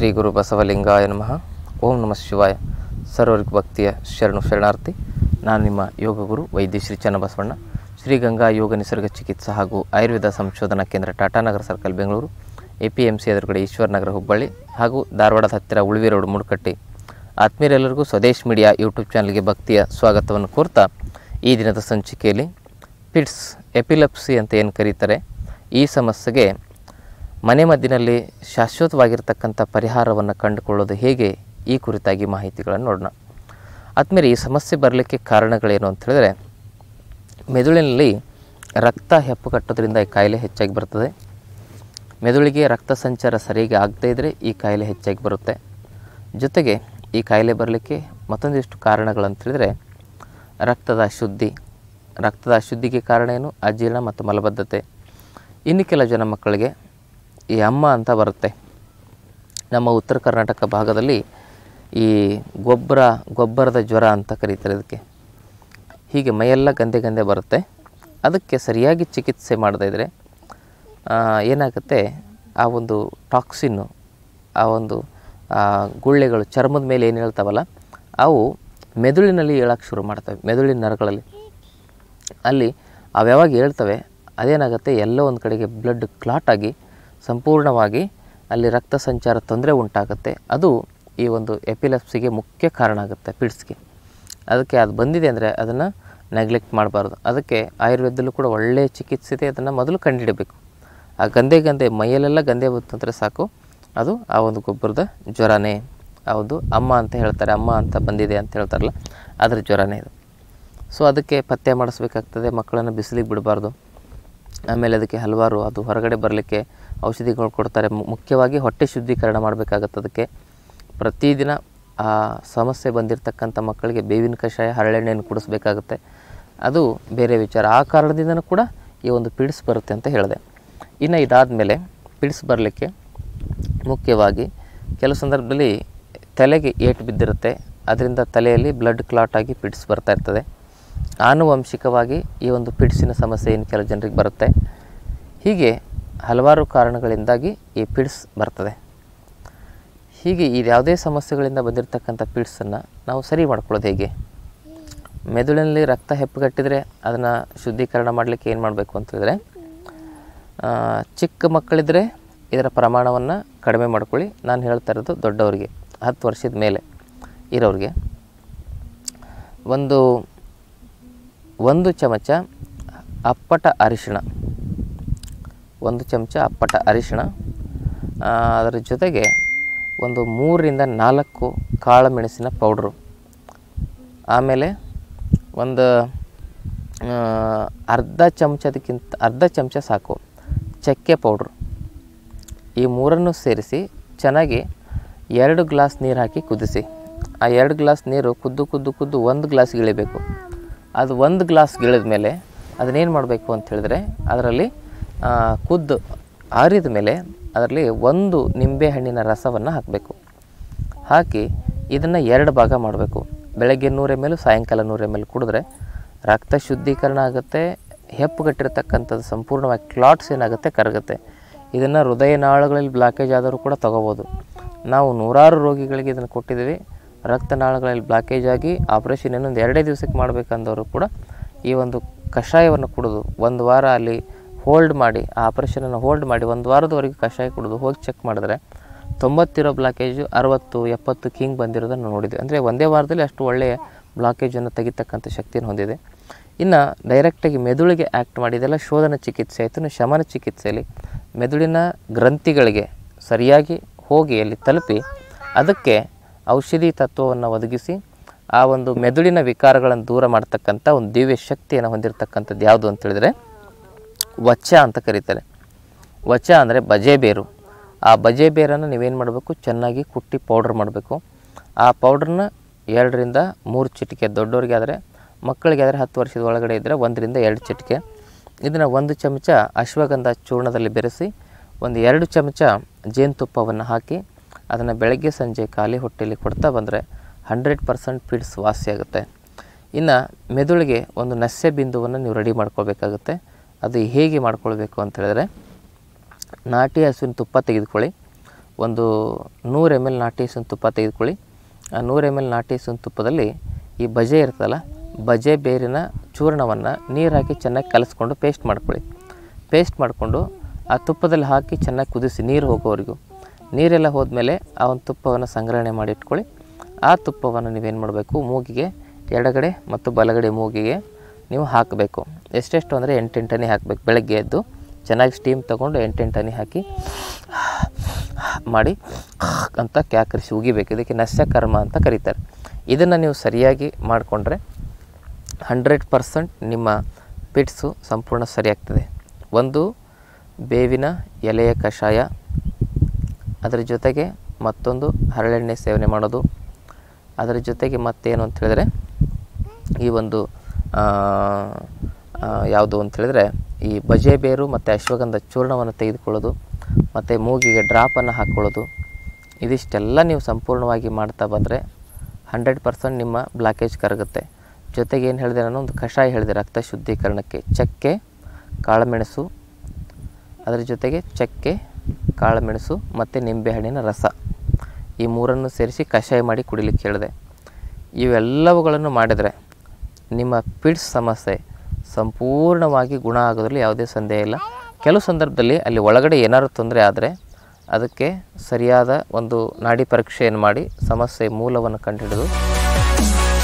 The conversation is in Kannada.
ಶ್ರೀ ಗುರು ಬಸವಲಿಂಗಾಯ ನಮಃ ಓಂ ನಮಃ ಶಿವಾಯ ಸರ್ವರಿಗೂ ಭಕ್ತಿಯ ಶರಣು ಶರಣಾರ್ಥಿ ನಾನು ನಿಮ್ಮ ಯೋಗ ಗುರು ವೈದ್ಯ ಶ್ರೀ ಚನ್ನಬಸವಣ್ಣ ಶ್ರೀ ಗಂಗಾ ಯೋಗ ನಿಸರ್ಗ ಚಿಕಿತ್ಸಾ ಹಾಗೂ ಆಯುರ್ವೇದ ಸಂಶೋಧನಾ ಕೇಂದ್ರ Tatanagar circle Bengaluru A P M C ಎದುರುಗಡೆ ಈಶ್ವರನಗರ ಹುಬ್ಬಳ್ಳಿ ಹಾಗೂ ಧಾರವಾಡದ ಹತ್ತಿರ ಉಳ್ವಿ ರೋಡ್ ಮುಡುಕಟ್ಟಿ ಆತ್ಮೀಯರೆಲ್ಲರಿಗೂ ಸ್ವದೇಶ್ ಮೀಡಿಯಾ ಯೂಟ್ಯೂಬ್ ಚಾನಲ್ಗೆ ಭಕ್ತಿಯ ಸ್ವಾಗತವನ್ನು ಕೋರ್ತಾ ಈ ದಿನದ ಸಂಚಿಕೆಯಲ್ಲಿ ಪಿಟ್ಸ್ ಎಪಿಲೆಪ್ಸಿ ಅಂತ ಏನು ಕರೀತಾರೆ ಈ ಸಮಸ್ಯೆಗೆ ಮನೆ ಮದ್ದಿನಲ್ಲಿ ಶಾಶ್ವತವಾಗಿರ್ತಕ್ಕಂಥ ಪರಿಹಾರವನ್ನು ಕಂಡುಕೊಳ್ಳೋದು ಹೇಗೆ ಈ ಕುರಿತಾಗಿ ಮಾಹಿತಿಗಳನ್ನು ನೋಡೋಣ ಆದ್ಮೇಲೆ ಈ ಸಮಸ್ಯೆ ಬರಲಿಕ್ಕೆ ಕಾರಣಗಳೇನು ಅಂತ ಹೇಳಿದ್ರೆ ಮೆದುಳಿನಲ್ಲಿ ರಕ್ತ ಹೆಪ್ಪುಗಟ್ಟೋದ್ರಿಂದ ಈ ಕಾಯಿಲೆ ಹೆಚ್ಚಾಗಿ ಬರ್ತದೆ ಮೆದುಳಿಗೆ ರಕ್ತ ಸಂಚಾರ ಸರಿಯಾಗಿ ಆಗದೇ ಇದ್ದರೆ ಈ ಕಾಯಿಲೆ ಹೆಚ್ಚಾಗಿ ಬರುತ್ತೆ ಜೊತೆಗೆ ಈ ಕಾಯಿಲೆ ಬರಲಿಕ್ಕೆ ಮತ್ತೊಂದಿಷ್ಟು ಕಾರಣಗಳಂತ ಹೇಳಿದ್ರೆ ರಕ್ತದ ಅಶುದ್ಧಿ ರಕ್ತದ ಅಶುದ್ಧಿಗೆ ಕಾರಣ ಏನು ಅಜೀರ್ಣ ಮತ್ತು ಮಲಬದ್ಧತೆ ಇನ್ನು ಕೆಲ ಜನ ಮಕ್ಕಳಿಗೆ ಈ ಅಮ್ಮ ಅಂತ ಬರುತ್ತೆ ನಮ್ಮ ಉತ್ತರ ಕರ್ನಾಟಕ ಭಾಗದಲ್ಲಿ ಈ ಗೊಬ್ಬರ ಗೊಬ್ಬರದ ಜ್ವರ ಅಂತ ಕರೀತಾರೆ ಇದಕ್ಕೆ ಹೀಗೆ ಮೈಯೆಲ್ಲ ಗಂದೆ ಗಂದೆ ಬರುತ್ತೆ ಅದಕ್ಕೆ ಸರಿಯಾಗಿ ಚಿಕಿತ್ಸೆ ಮಾಡದೇ ಇದ್ದರೆ ಏನಾಗುತ್ತೆ ಆ ಒಂದು ಟಾಕ್ಸಿನ್ನು ಆ ಒಂದು ಆ, ಗುಳ್ಳೆಗಳು ಚರ್ಮದ ಮೇಲೆ ಏನು ಹೇಳ್ತಾವಲ್ಲ ಅವು ಮೆದುಳಿನಲ್ಲಿ ಏಳಕ್ಕೆ ಶುರು ಮಾಡ್ತವೆ ಮೆದುಳಿನ ನರಗಳಲ್ಲಿ ಅಲ್ಲಿ ಅವು ಯಾವಾಗ ಹೇಳ್ತವೆ ಅದೇನಾಗುತ್ತೆ ಎಲ್ಲೋ ಒಂದು ಕಡೆಗೆ ಬ್ಲಡ್ ಕ್ಲಾಟ್ ಆಗಿ ಸಂಪೂರ್ಣವಾಗಿ ಅಲ್ಲಿ ರಕ್ತ ಸಂಚಾರ ತೊಂದರೆ ಉಂಟಾಗುತ್ತೆ ಅದು ಈ ಒಂದು ಎಪಿಲೆಪ್ಸಿಗೆ ಮುಖ್ಯ ಕಾರಣ ಆಗುತ್ತೆ ಪಿಡ್ಸ್ಗೆ ಅದಕ್ಕೆ ಅದು ಬಂದಿದೆ ಅಂದರೆ ಅದನ್ನು ನೆಗ್ಲೆಕ್ಟ್ ಮಾಡಬಾರ್ದು ಅದಕ್ಕೆ ಆಯುರ್ವೇದದಲ್ಲೂ ಕೂಡ ಒಳ್ಳೆಯ ಚಿಕಿತ್ಸೆ ಇದೆ ಅದನ್ನು ಮೊದಲು ಕಂಡುಹಿಡಬೇಕು ಆ ಗಂದೆ ಗಂದೆ ಮೈಯಲ್ಲೆಲ್ಲ ಗಂದೆ ಬಂತಂದರೆ ಸಾಕು ಅದು ಆ ಒಂದು ಗೊಬ್ಬರದ ಜ್ವರನೇ ಹೌದು ಅಮ್ಮ ಅಂತ ಹೇಳ್ತಾರೆ ಅಮ್ಮ ಅಂತ ಬಂದಿದೆ ಅಂತ ಹೇಳ್ತಾರಲ್ಲ ಅದ್ರ ಜ್ವರನೇ ಇದು ಸೊ ಅದಕ್ಕೆ ಪತ್ತೆ ಮಾಡಿಸ್ಬೇಕಾಗ್ತದೆ ಮಕ್ಕಳನ್ನು ಬಿಸಿಲಿಗೆ ಬಿಡಬಾರ್ದು ಆಮೇಲೆ ಅದಕ್ಕೆ ಹಲವಾರು ಅದು ಹೊರಗಡೆ ಬರಲಿಕ್ಕೆ ಔಷಧಿಗಳು ಕೊಡ್ತಾರೆ ಮು- ಮುಖ್ಯವಾಗಿ ಹೊಟ್ಟೆ ಶುದ್ಧೀಕರಣ ಮಾಡಬೇಕಾಗತ್ತೆ ಅದಕ್ಕೆ ಪ್ರತಿದಿನ ಆ ಸಮಸ್ಯೆ ಬಂದಿರತಕ್ಕಂಥ ಮಕ್ಕಳಿಗೆ ಬೇವಿನ ಕಷಾಯ ಹರಳೆಣ್ಣೆಯನ್ನು ಕುಡಿಸ್ಬೇಕಾಗುತ್ತೆ ಅದು ಬೇರೆ ವಿಚಾರ ಆ ಕಾರಣದಿಂದನೂ ಕೂಡ ಈ ಒಂದು ಪಿಡ್ಸ್ ಬರುತ್ತೆ ಅಂತ ಹೇಳಿದೆ ಇನ್ನು ಇದಾದಮೇಲೆ ಪಿಡ್ಸ್ ಬರಲಿಕ್ಕೆ ಮುಖ್ಯವಾಗಿ ಕೆಲವು ಸಂದರ್ಭದಲ್ಲಿ ತಲೆಗೆ ಏಟು ಬಿದ್ದಿರುತ್ತೆ ಅದರಿಂದ ತಲೆಯಲ್ಲಿ ಬ್ಲಡ್ ಕ್ಲಾಟ್ ಆಗಿ ಪಿಡ್ಸ್ ಬರ್ತಾ ಇರ್ತದೆ ಆನುವಂಶಿಕವಾಗಿ ಈ ಒಂದು ಪಿಡ್ಸಿನ ಸಮಸ್ಯೆ ಏನು ಕೆಲವು ಜನರಿಗೆ ಬರುತ್ತೆ ಹೀಗೆ ಹಲವಾರು ಕಾರಣಗಳಿಂದಾಗಿ ಈ ಪಿಡ್ಸ್ ಬರ್ತದೆ ಹೀಗೆ ಇದು ಯಾವುದೇ ಸಮಸ್ಯೆಗಳಿಂದ ಬಂದಿರತಕ್ಕಂಥ ಪಿಡ್ಸನ್ನು ನಾವು ಸರಿ ಮಾಡ್ಕೊಳ್ಳೋದು ಹೇಗೆ ಮೆದುಳಿನಲ್ಲಿ ರಕ್ತ ಹೆಪ್ಪುಗಟ್ಟಿದರೆ ಅದನ್ನು ಶುದ್ಧೀಕರಣ ಮಾಡಲಿಕ್ಕೆ ಏನು ಮಾಡಬೇಕು ಅಂತೇಳಿದ್ರೆ ಆ, ಚಿಕ್ಕ ಮಕ್ಕಳಿದ್ದರೆ ಇದರ ಪ್ರಮಾಣವನ್ನು ಕಡಿಮೆ ಮಾಡ್ಕೊಳ್ಳಿ ನಾನು ಹೇಳ್ತಾ ಇರೋದು ದೊಡ್ಡವರಿಗೆ ಹತ್ತು ವರ್ಷದ ಮೇಲೆ ಇರೋರಿಗೆ ಒಂದು ಒಂದು ಚಮಚ ಅಪ್ಪಟ ಅರಿಶಿಣ ಒಂದು ಚಮಚ ಅಪ್ಪಟ ಅರಿಶಿಣ ಆ, ಅದರ ಜೊತೆಗೆ ಒಂದು ಮೂರರಿಂದ ನಾಲ್ಕು ಕಾಳು ಮೆಣಸಿನ ಪೌಡ್ರು ಆಮೇಲೆ ಒಂದು ಆ, ಅರ್ಧ ಚಮಚದಕ್ಕಿಂತ ಅರ್ಧ ಚಮಚ ಸಾಕು ಚಕ್ಕೆ ಪೌಡ್ರು ಈ ಮೂರನ್ನು ಸೇರಿಸಿ ಚೆನ್ನಾಗಿ ಎರಡು ಗ್ಲಾಸ್ ನೀರು ಹಾಕಿ ಕುದಿಸಿ ಆ ಎರಡು ಗ್ಲಾಸ್ ನೀರು ಕುದ್ದು ಕುದ್ದು ಕುದ್ದು ಒಂದು ಗ್ಲಾಸ್ ಇಳಿಬೇಕು ಅದು ಒಂದು ಗ್ಲಾಸ್ ಗಿಳಿದ ಮೇಲೆ ಅದನ್ನೇನು ಮಾಡಬೇಕು ಅಂತ ಹೇಳಿದ್ರೆ ಅದರಲ್ಲಿ ಆ, ಕುದ್ದು ಆರಿದ ಮೇಲೆ ಅದರಲ್ಲಿ ಒಂದು ನಿಂಬೆ ಹಣ್ಣಿನ ರಸವನ್ನು ಹಾಕಬೇಕು ಹಾಕಿ ಇದನ್ನು ಎರಡು ಭಾಗ ಮಾಡಬೇಕು ಬೆಳಗ್ಗೆ ನೂರ ಎಮ್ ಎಲ್ ಸಾಯಂಕಾಲ ನೂರ ಎಮ್ ಎಲ್ ಕುಡಿದ್ರೆ ರಕ್ತ ಶುದ್ಧೀಕರಣ ಆಗುತ್ತೆ ಹೆಪ್ಪುಗಟ್ಟಿರ್ತಕ್ಕಂಥದ್ದು ಸಂಪೂರ್ಣವಾಗಿ ಕ್ಲಾಟ್ಸ್ ಏನಾಗುತ್ತೆ ಕರಗುತ್ತೆ ಇದನ್ನು ಹೃದಯ ನಾಳಗಳಲ್ಲಿ ಬ್ಲಾಕೇಜ್ ಆದರೂ ಕೂಡ ತಗೋಬೋದು ನಾವು ನೂರಾರು ರೋಗಿಗಳಿಗೆ ಇದನ್ನು ಕೊಟ್ಟಿದ್ದೀವಿ ರಕ್ತನಾಳಗಳಲ್ಲಿ ಬ್ಲಾಕೇಜ್ ಆಗಿ ಆಪ್ರೇಷನ್ ಇನ್ನೊಂದು ಎರಡೇ ದಿವಸಕ್ಕೆ ಮಾಡಬೇಕಂದವರು ಕೂಡ ಈ ಒಂದು ಕಷಾಯವನ್ನು ಕುಡಿದು ಒಂದು ವಾರ ಅಲ್ಲಿ ಹೋಲ್ಡ್ ಮಾಡಿ ಆ ಆಪ್ರೇಷನನ್ನು ಹೋಲ್ಡ್ ಮಾಡಿ ಒಂದು ವಾರದವರೆಗೆ ಕಷಾಯ ಕುಡಿದು ಹೋಗಿ ಚೆಕ್ ಮಾಡಿದ್ರೆ ತೊಂಬತ್ತಿರೋ ಬ್ಲಾಕೇಜು ಅರವತ್ತು ಎಪ್ಪತ್ತು ಕಿಂಗ್ ಬಂದಿರೋದನ್ನು ನೋಡಿದ್ವಿ ಅಂದರೆ ಒಂದೇ ವಾರದಲ್ಲಿ ಅಷ್ಟು ಒಳ್ಳೆಯ ಬ್ಲಾಕೇಜನ್ನು ತೆಗಿತಕ್ಕಂಥ ಶಕ್ತಿಯನ್ನು ಹೊಂದಿದೆ ಇನ್ನು ಡೈರೆಕ್ಟಾಗಿ ಮೆದುಳಿಗೆ ಆ್ಯಕ್ಟ್ ಮಾಡಿ ಇದೆಲ್ಲ ಶೋಧನ ಚಿಕಿತ್ಸೆ ಆಯಿತು ಇನ್ನು ಶಮನ ಚಿಕಿತ್ಸೆಯಲ್ಲಿ ಮೆದುಳಿನ ಗ್ರಂಥಿಗಳಿಗೆ ಸರಿಯಾಗಿ ಹೋಗಿ ಅಲ್ಲಿ ತಲುಪಿ ಅದಕ್ಕೆ ಔಷಧಿ ತತ್ವವನ್ನು ಒದಗಿಸಿ ಆ ಒಂದು ಮೆದುಳಿನ ವಿಕಾರಗಳನ್ನು ದೂರ ಮಾಡ್ತಕ್ಕಂಥ ಒಂದು ದಿವ್ಯ ಶಕ್ತಿಯನ್ನು ಹೊಂದಿರತಕ್ಕಂಥದ್ದು ಯಾವುದು ಅಂತ ಹೇಳಿದ್ರೆ ವಚ ಅಂತ ಕರೀತಾರೆ ವಚ ಅಂದರೆ ಬಜೆ ಬೇರು ಆ ಬಜೆ ಬೇರನ್ನು ನೀವೇನು ಮಾಡಬೇಕು ಚೆನ್ನಾಗಿ ಕುಟ್ಟಿ ಪೌಡ್ರ್ ಮಾಡಬೇಕು ಆ ಪೌಡ್ರನ್ನ ಎರಡರಿಂದ ಮೂರು ಚಿಟಿಕೆ ದೊಡ್ಡವರಿಗೆ ಆದರೆ ಮಕ್ಕಳಿಗೆ ಆದರೆ ಹತ್ತು ವರ್ಷದ ಒಳಗಡೆ ಇದ್ದರೆ ಒಂದರಿಂದ ಎರಡು ಚಿಟಿಕೆ ಇದನ್ನು ಒಂದು ಚಮಚ ಅಶ್ವಗಂಧ ಚೂರ್ಣದಲ್ಲಿ ಬೆರೆಸಿ ಒಂದು ಎರಡು ಚಮಚ ಜೇನುತುಪ್ಪವನ್ನು ಹಾಕಿ ಅದನ್ನು ಬೆಳಗ್ಗೆ ಸಂಜೆ ಖಾಲಿ ಹೊಟ್ಟೆಯಲ್ಲಿ ಕೊಡ್ತಾ ಬಂದರೆ ಹಂಡ್ರೆಡ್ ಪರ್ಸೆಂಟ್ ಪಿಡ್ಸ್ ವಾಸಿಯಾಗುತ್ತೆ ಇನ್ನು ಮೆದುಳಿಗೆ ಒಂದು ನಸ್ಯ ಬಿಂದುವನ್ನು ನೀವು ರೆಡಿ ಮಾಡ್ಕೊಳ್ಬೇಕಾಗುತ್ತೆ ಅದು ಹೇಗೆ ಮಾಡ್ಕೊಳ್ಬೇಕು ಅಂತ ಹೇಳಿದ್ರೆ ನಾಟಿ ಹಸುವಿನ ತುಪ್ಪ ತೆಗೆದುಕೊಳ್ಳಿ ಒಂದು ನೂರು ಎಮ್ ಎಲ್ ನಾಟಿ ಹಸುವಿನ ತುಪ್ಪ ತೆಗೆದುಕೊಳ್ಳಿ ಆ ನೂರು ಎಮ್ ಎಲ್ ನಾಟಿ ಹಸುವಿನ ತುಪ್ಪದಲ್ಲಿ ಈ ಬಜೆ ಇರ್ತದಲ್ಲ ಬಜೆ ಬೇರಿನ ಚೂರ್ಣವನ್ನು ನೀರು ಹಾಕಿ ಚೆನ್ನಾಗಿ ಕಲಸ್ಕೊಂಡು ಪೇಸ್ಟ್ ಮಾಡ್ಕೊಳ್ಳಿ ಪೇಸ್ಟ್ ಮಾಡಿಕೊಂಡು ಆ ತುಪ್ಪದಲ್ಲಿ ಹಾಕಿ ಚೆನ್ನಾಗಿ ಕುದಿಸಿ ನೀರು ಹೋಗೋವರೆಗೂ ನೀರೆಲ್ಲ ಹೋದ್ಮೇಲೆ ಆ ಒಂದು ತುಪ್ಪವನ್ನು ಸಂಗ್ರಹಣೆ ಮಾಡಿ ಇಟ್ಕೊಳ್ಳಿ ಆ ತುಪ್ಪವನ್ನು ನೀವೇನು ಮಾಡಬೇಕು ಮೂಗಿಗೆ ಎಡಗಡೆ ಮತ್ತು ಬಲಗಡೆ ಮೂಗಿಗೆ ನೀವು ಹಾಕಬೇಕು ಎಷ್ಟೆಷ್ಟು ಅಂದರೆ ಎಂಟೆಂಟು ಹನಿ ಹಾಕಬೇಕು ಬೆಳಗ್ಗೆ ಎದ್ದು ಚೆನ್ನಾಗಿ ಸ್ಟೀಮ್ ತೊಗೊಂಡು ಎಂಟೆಂಟು ಹನಿ ಹಾಕಿ ಮಾಡಿ ಅಂತ ಕ್ಯಾಕರಿಸಿ ಉಗಿಬೇಕು ಇದಕ್ಕೆ ನಸ್ಯ ಕರ್ಮ ಅಂತ ಕರೀತಾರೆ ಇದನ್ನು ನೀವು ಸರಿಯಾಗಿ ಮಾಡಿಕೊಂಡ್ರೆ ಹಂಡ್ರೆಡ್ ಪರ್ಸೆಂಟ್ ನಿಮ್ಮ ಪಿಟ್ಸು ಸಂಪೂರ್ಣ ಸರಿಯಾಗ್ತದೆ ಒಂದು ಬೇವಿನ ಎಲೆಯ ಕಷಾಯ ಅದರ ಜೊತೆಗೆ ಮತ್ತೊಂದು ಹರಳೆಣ್ಣೆ ಸೇವನೆ ಮಾಡೋದು ಅದರ ಜೊತೆಗೆ ಮತ್ತೇನು ಅಂತ ಹೇಳಿದ್ರೆ ಈ ಒಂದು ಆ, ಆ, ಯಾವುದು ಅಂತ ಹೇಳಿದ್ರೆ ಈ ಬಜೆ ಬೇರು ಮತ್ತು ಅಶ್ವಗಂಧ ಚೂರ್ಣವನ್ನು ತೆಗೆದುಕೊಳ್ಳೋದು ಮತ್ತು ಮೂಗಿಗೆ ಡ್ರಾಪನ್ನು ಹಾಕ್ಕೊಳ್ಳೋದು ಇದಿಷ್ಟೆಲ್ಲ ನೀವು ಸಂಪೂರ್ಣವಾಗಿ ಮಾಡ್ತಾ ಬಂದರೆ ಹಂಡ್ರೆಡ್ ಪರ್ಸೆಂಟ್ ನಿಮ್ಮ ಬ್ಲಾಕೇಜ್ ಕರಗುತ್ತೆ ಜೊತೆಗೆ ಏನು ಹೇಳಿದೆ ನಾನು ಒಂದು ಕಷಾಯ ಹೇಳಿದೆ ರಕ್ತ ಶುದ್ಧೀಕರಣಕ್ಕೆ ಚಕ್ಕೆ ಕಾಳುಮೆಣಸು ಅದರ ಜೊತೆಗೆ ಚಕ್ಕೆ ಕಾಳುಮೆಣಸು ಮತ್ತು ನಿಂಬೆಹಣ್ಣಿನ ರಸ ಈ ಮೂರನ್ನು ಸೇರಿಸಿ ಕಷಾಯ ಮಾಡಿ ಕುಡಿಲಿಕ್ಕೆ ಹೇಳಿದೆ ಇವೆಲ್ಲವುಗಳನ್ನು ಮಾಡಿದರೆ ನಿಮ್ಮ ಪಿಡ್ಸ್ ಸಮಸ್ಯೆ ಸಂಪೂರ್ಣವಾಗಿ ಗುಣ ಆಗೋದ್ರಲ್ಲಿ ಯಾವುದೇ ಸಂದೇಹ ಇಲ್ಲ ಕೆಲವು ಸಂದರ್ಭದಲ್ಲಿ ಅಲ್ಲಿ ಒಳಗಡೆ ಏನಾದ್ರು ತೊಂದರೆ ಆದರೆ ಅದಕ್ಕೆ ಸರಿಯಾದ ಒಂದು ನಾಡಿ ಪರೀಕ್ಷೆಯನ್ನು ಮಾಡಿ ಸಮಸ್ಯೆ ಮೂಲವನ್ನು ಕಂಡುಹಿಡಿದು